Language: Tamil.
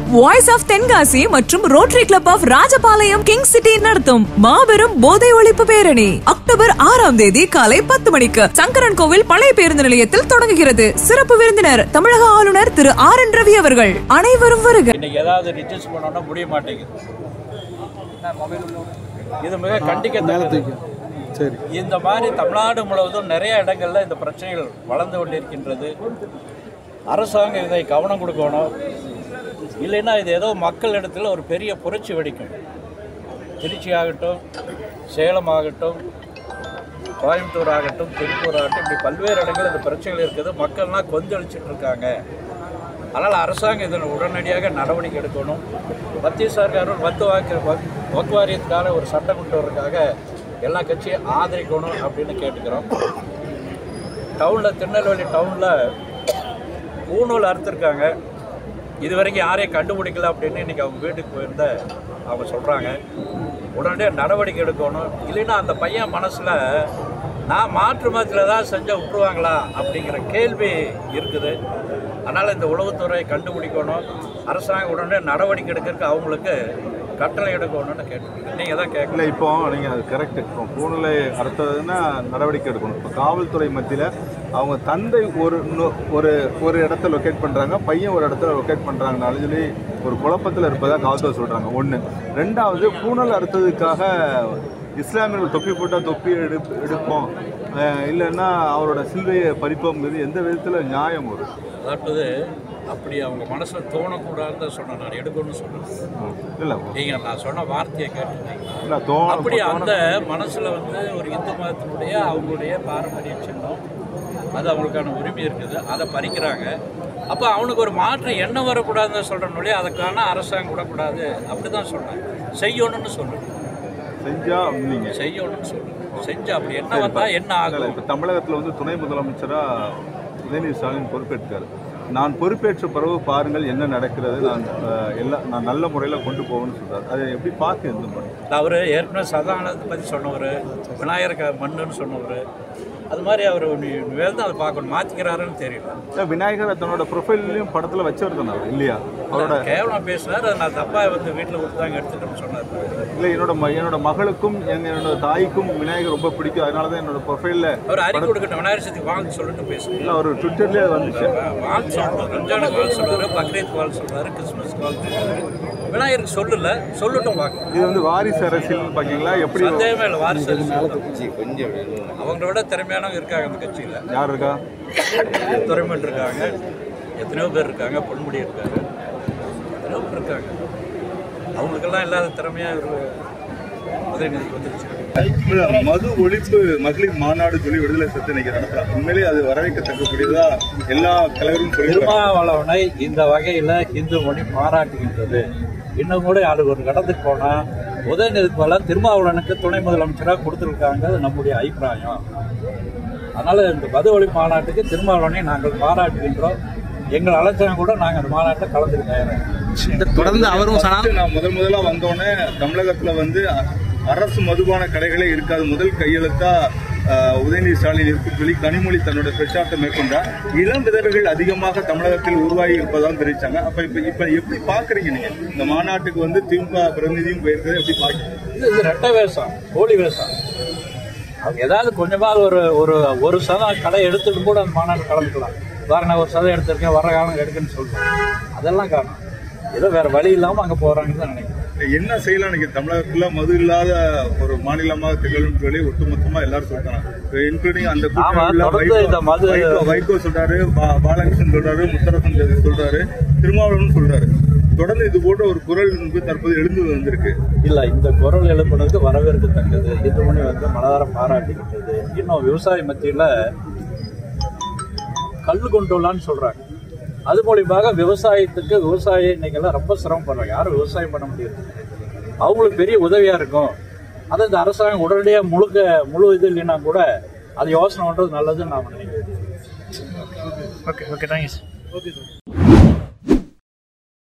வாய்ஸ் ஆஃப் தென்காசி மற்றும் rotary club of Rajapalayam king city நடத்தும் மாபெரும் போதை ஒழிப்பு பேரணி அக்டோபர் ஆறாம் தேதி காலை பத்து மணிக்கு சங்கரன் கோவில் பழைய பேருந்து நிலையத்தில் தொடங்குகிறது சிறப்பு விருந்தினர் தமிழக ஆளுநர் திரு ஆர் என் ரவி அவர்கள் அனைவரும் வருக இன்னைக்கு ஏதாவது ரிஜிஸ்டர் பண்ணோம்னா முடிய மாட்டேங்குது இது மிக கண்டிக்கத்தக்கது சரி இந்த மாதிரி தமிழ்நாடு முழுவதும் நிறைய இடங்கள்ல இந்த பிரச்சனைகள் வளர்ந்து கொண்டிருக்கின்றது அரசாங்கம் இதை கவனம் கொடுக்கணும் இல்லைன்னா இது ஏதோ மக்கள் இடத்துல ஒரு பெரிய புரட்சி வெடிக்கும் திருச்சி ஆகட்டும் சேலம் ஆகட்டும் கோயம்புத்தூர் ஆகட்டும் திருப்பூர் ஆகட்டும் இப்படி பல்வேறு இடங்கள் இந்த பிரச்சனைகள் இருக்குது மக்கள்லாம் கொந்தளிச்சிட்டு இருக்காங்க அதனால் அரசாங்கம் இதில் உடனடியாக நடவடிக்கை எடுக்கணும் மத்திய சர்க்காரும் வத்து வாக்கு வக்- வக் வாரியத்துக்கான ஒரு சட்டம் கொண்டு வரதுக்காக எல்லா கட்சியும் ஆதரிக்கணும் அப்படின்னு கேட்டுக்கிறோம் டவுனில் திருநெல்வேலி டவுனில் பூநூல் அறுத்துருக்காங்க இது வரைக்கும் யாரையும் கண்டுபிடிக்கல அப்படின்னு இன்றைக்கி அவங்க வீட்டுக்கு போயிருந்த அவங்க சொல்கிறாங்க உடனடியாக நடவடிக்கை எடுக்கணும் இல்லைன்னா அந்த பையன் மனசில் நான் மாற்று மதத்தில் தான் செஞ்சால் விட்டுருவாங்களா அப்படிங்கிற கேள்வி இருக்குது அதனால் இந்த உளவுத்துறை கண்டுபிடிக்கணும் அரசாங்கம் உடனே நடவடிக்கை எடுக்கிறதுக்கு அவங்களுக்கு கட்டளை எடுக்கணும்னு கேட்டுருக்கேன் நீங்கள் தான் கேட்கணும் இல்லை இப்போ நீங்கள் அது கரெக்ட் இப்போ பூநிலை அறுத்ததுன்னா நடவடிக்கை எடுக்கணும் இப்போ காவல்துறை மத்தியில் அவங்க தந்தை ஒரு இன்னொ- ஒரு ஒரு இடத்த லொக்கேட் பண்ணுறாங்க பையன் ஒரு இடத்துல லொக்கேட் பண்ணுறாங்கனாலும் சொல்லி ஒரு குழப்பத்தில் இருப்பதாக காவல்துறை சொல்கிறாங்க ஒன்று ரெண்டாவது பூனல் அறுத்ததுக்காக இஸ்லாமியர்கள் தொப்பி போட்டால் தொப்பி எடுப் எடுப்போம் அஹ் இல்லைன்னா அவரோட சிலுவையை பறிப்போம் இது எந்த விதத்தில் நியாயம் வரும் அதாவது அப்படி அவங்க மனசில் தோணக்கூடாதுன்னு தான் சொன்னேன் நான் எடுக்கணும்னு சொன்னேன் இல்லை நீங்கள் நான் சொன்ன வார்த்தையை கேட்டுருந்தீங்க இல்லை தோண அப்படி அந்த மனசில் வந்து ஒரு இந்து மதத்தினுடைய அவங்களுடைய பாரம்பரிய சின்னம் அது அவங்களுக்கான உரிமை இருக்குது அதை பறிக்கிறாங்க அப்போ அவனுக்கு ஒரு மாற்று எண்ணம் வரக்கூடாதுன்னு சொல்கிறனொழிய அதுக்கான அரசாங்கம் விடக்கூடாது அப்படி தான் சொல்கிறேன் செய்யணும்னு சொல்லணும் செஞ்சா நீங்கள் செய்யணும்னு சொல்லணும் செஞ்சு அப்படி என்ன வந்தால் என்ன ஆகும் இப்போ தமிழகத்தில் வந்து துணை முதலமைச்சராக உதயநிதி ஸ்டாலின் பொறுப்பேற்றார் நான் பொறுப்பேற்ற பிறகு பாருங்கள் என்ன நடக்கிறது நான் அஹ், எல்லாம் நான் நல்ல முறையில் கொண்டு போவேன்னு சொல்றாரு அதை எப்படி பார்த்து இந்த பண்ணி அவர் ஏற்கனவே சதானத்தை பற்றி சொன்னவர் விநாயகர் க- மண்ணுன்னு சொன்னவர் அது மாதிரி அவர் வேறு அதை பார்க்கணும் மாற்றிக்கிறாருன்னு தெரியல விநாயகரை தன்னோட ப்ரொஃபைல்லையும் படத்தில் வச்சவர் தானே அவர் இல்லையா அவரோட கேவலம் பேசினார் அதை நான் தப்பாக வந்து வீட்டில் கொடுத்தாங்க எடுத்துட்டோம்னு சொன்னார் இல்லை என்னோட ம என்னோட மகளுக்கும் எங்க என்னோட தாய்க்கும் விநாயகர் ரொம்ப பிடிக்கும் அதனால தான் என்னோட ப்ரொஃபைலில் அவர் அறிக்கை கொடுக்கட்டும் விநாயகர் சதுர்த்தி வாங்க சொல்லிட்டு பேசுங்க இல்லை அவர் ட்விட்டர்லேயே வந்துச்சு வாழ் சொல்றாரு ரம்ஜானுக்கு வாழ் சொல்றாரு பக்ரீத் வாழ் சொல்றாரு கிறிஸ்மஸ்க்கு வாழ் சொல்றாரு விநாயகருக்கு சொல்லல சொல்லட்டும் பார்க்கலாம் இது வந்து வாரிசு அரசியல்னு பார்த்தீங்களா எப்படி சந்தேகமே இல்லை வாரிசு அவங்கள விட திறமையானவங்க இருக்காங்க அந்த கட்சியில் யார் இருக்கா துறைமன் இருக்காங்க எத்தனையோ பேர் இருக்காங்க பொன்முடி இருக்காங்க எத்தனையோ பேர் இருக்காங்க அவங்களுக்கெல்லாம் இல்லாத திறமையாக ஒரு உதயநிதிக்கு வந்துருச்சு மது ஒழிப்பு மகளிர் மாநாடு சொல்லி விடுதலை சத்து இன்னைக்கு நடத்துறாங்க உண்மையிலேயே அது வரவேற்கத்தக்கக்கூடியதா எல்லா தலைவரும் சொல்லி திருமாவளவனை இந்த வகையில் இந்து மொழி பாராட்டுகின்றது இன்னும் கூட அது ஒரு இடத்துக்கு போனால் உதயநிதிக்கு பதிலாக திருமாவளவனுக்கு துணை முதலமைச்சராக கொடுத்துருக்காங்க அது நம்முடைய அபிப்பிராயம் அதனால் இந்த மது ஒளி மாநாட்டுக்கு திருமாவளவனை நாங்கள் பாராட்டுகின்றோம் எங்கள் அழைச்சாங்க கூட நாங்கள் அந்த மாநாட்டை கலந்துக்க தயாராக தொடர்ந்து அவரும் சனா First நான் முதல் முதலா வந்தோடனே தமிழகத்துல வந்து அ- அரசு மதுபான கடைகளே இருக்காது முதல் கையெழுத்தா அஹ், உதயநிதி ஸ்டாலின் இருக்கும் சொல்லி கனிமொழி தன்னோட பிரச்சாரத்தை மேற்கொண்டா இளம் விதர்கள் அதிகமாக தமிழகத்தில் உருவாகி இருப்பதாக தெரிவிச்சாங்க அப்ப இப்ப இப்ப எப்படி பாக்குறீங்க நீங்க இந்த மாநாட்டுக்கு வந்து திமுக பிரதிநிதியும் போயிருக்கிறது எப்படி பாக்குறீங்க இது இது ரெட்டை வேஷம் போலி வேஷம் அவங்க ஏதாவது கொஞ்சமாவது ஒரு ஒரு ஒரு சதம் கடை எடுத்துட்டு கூட அந்த மாநாடு கலந்துக்கலாம் வேற நான் ஒரு சதம் எடுத்திருக்கேன் வர காலம் எடுக்குன்னு சொல்றேன் அதெல்லாம் காரணம் ஏதோ வேற வழி இல்லாம அங்க போறாங்கன்னு தான் நினைக்கிறேன் என்ன செய்யலாம் இன்னைக்கு தமிழகத்துல மது இல்லாத ஒரு மாநிலமாக திகழும் சொல்லி ஒட்டுமொத்தமா எல்லாரும் சொல்றாங்க இன்க்ளூடிங் அந்த ஆமா, கூட்டணியில தொடர்ந்து வைகோ- இந்த மது- வைகோ- வைகோ சொல்றாரு பா- பாலகிருஷ்ணன் சொல்றாரு முத்தரசன் சொல்றாரு திருமாவளவன் சொல்றாரு தொடர்ந்து இது போன்ற ஒரு குரல் வந்து தற்போது எழுந்து வந்திருக்கு இல்ல இந்த குரல் எழுப்புனதுக்கு வரவேற்கத்தக்கது இது மணி வந்து மனதார பாராட்டிக்கிட்டது இன்னும் விவசாய மத்தியில கல் கொண்டு வரலான்னு சொல்றாங்க அது மூலியமாக விவசாயத்துக்கு விவசாயம் இன்னைக்கெல்லாம் ரொம்ப சிரமப்படுறாங்க யாரும் விவசாயம் பண்ண முடியாது அவங்களுக்கு பெரிய உதவியா இருக்கும் அதை இந்த அரசாங்கம் உடனடியாக முழுக்க முழு இது இல்லைன்னா கூட அது யோசனை பண்றது நல்லதுன்னு நான் நினைக்கிறேன் okay okay thank you okay sir